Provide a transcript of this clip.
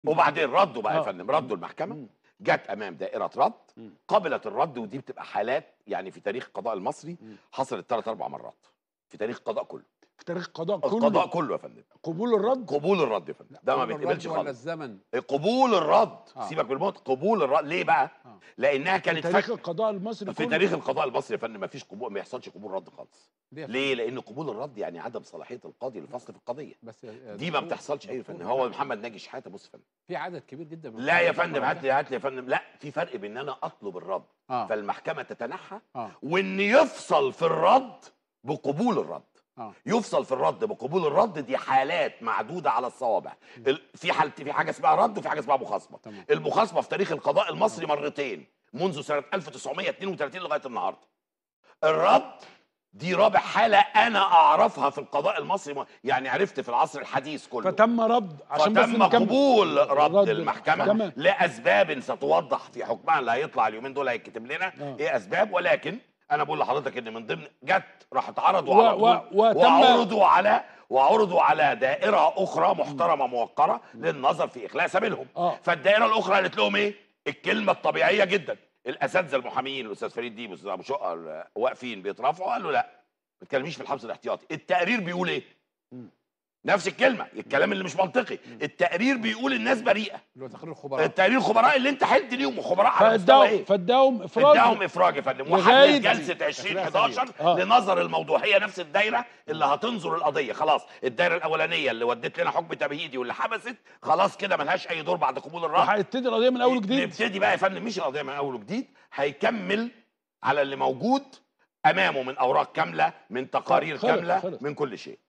وبعدين ردوا بقى يا آه. فندم ردوا المحكمه مم. جت امام دائره رد مم. قبلت الرد ودي بتبقى حالات يعني في تاريخ القضاء المصري مم. حصلت ثلاث اربع مرات في تاريخ القضاء كله في تاريخ القضاء كله القضاء كله يا فندم قبول الرد قبول الرد يا فندم ده ما الرد بيتقبلش ولا خالص الزمن قبول الرد آه. سيبك من الموت قبول الرد ليه بقى آه. لانها في كانت تاريخ فك... القضاء المصري في كله تاريخ القضاء المصري يا فندم ما فيش قبول ما يحصلش قبول رد خالص ليه يا ليه لان قبول الرد يعني عدم صلاحيه القاضي للفصل في القضيه بس يا دي ما دكتور- بتحصلش اي دكتور، فندم هو محمد ناجي شحاته بص يا فندم في عدد كبير جدا من لا يا القضايا فندم بتطلع هات لي هات لي يا فندم لا في فرق بين ان انا اطلب الرد اه فالمحكمه تتنحى اه وان يفصل في الرد بقبول الرد اه يفصل في الرد بقبول الرد دي حالات معدوده على الصوابع ال- في حالة في حاجه اسمها رد وفي حاجه اسمها مخاصمه تمام المخاصمه في تاريخ القضاء المصري مرتين منذ سنه 1932 لغايه النهارده الرد دي رابع حاله انا اعرفها في القضاء المصري م- يعني عرفت في العصر الحديث كله فتم رد عشان بس فتم نكمل. قبول رد رد المحكمه تمام. لاسباب ستوضح في حكمها اللي هيطلع اليومين دول هيتكتب لنا آه. ايه اسباب ولكن انا بقول لحضرتك ان من ضمن جت راح اتعرضوا و- على و- طول وتم- وعرضوا على وعرضوا على دائره اخرى محترمه موقره للنظر في اخلاء سبيلهم اه فالدائره الاخرى قالت لهم ايه الكلمه الطبيعيه جدا الاساتذه المحامين الاستاذ فريد ديب والاستاذ ابو شقه واقفين بيترافعوا قالوا لا ما تتكلميش في الحبس الاحتياطي التقرير بيقول ايه مم. نفس الكلمه الكلام اللي مش منطقي التقرير بيقول الناس بريئه اللي هو تقرير الخبراء التقرير الخبراء اللي انت حلت ليهم وخبراء على مستوى فاداهم ايه فاداهم افراج اداهم افراج يا فندم لغاية- وحدد جلسه 20 تخليها 11 آه. لنظر الموضوع هي نفس الدايره اللي هتنظر القضيه خلاص الدايره الاولانيه اللي ودت لنا حكم تمهيدي واللي حبست خلاص كده ملهاش اي دور بعد قبول الرد وهيبتدي القضيه من اول وجديد نبتدي بقى يا فندم مش القضيه من اول وجديد هيكمل على اللي موجود امامه من اوراق كامله من تقارير خلص- كامله خلص. من كل شيء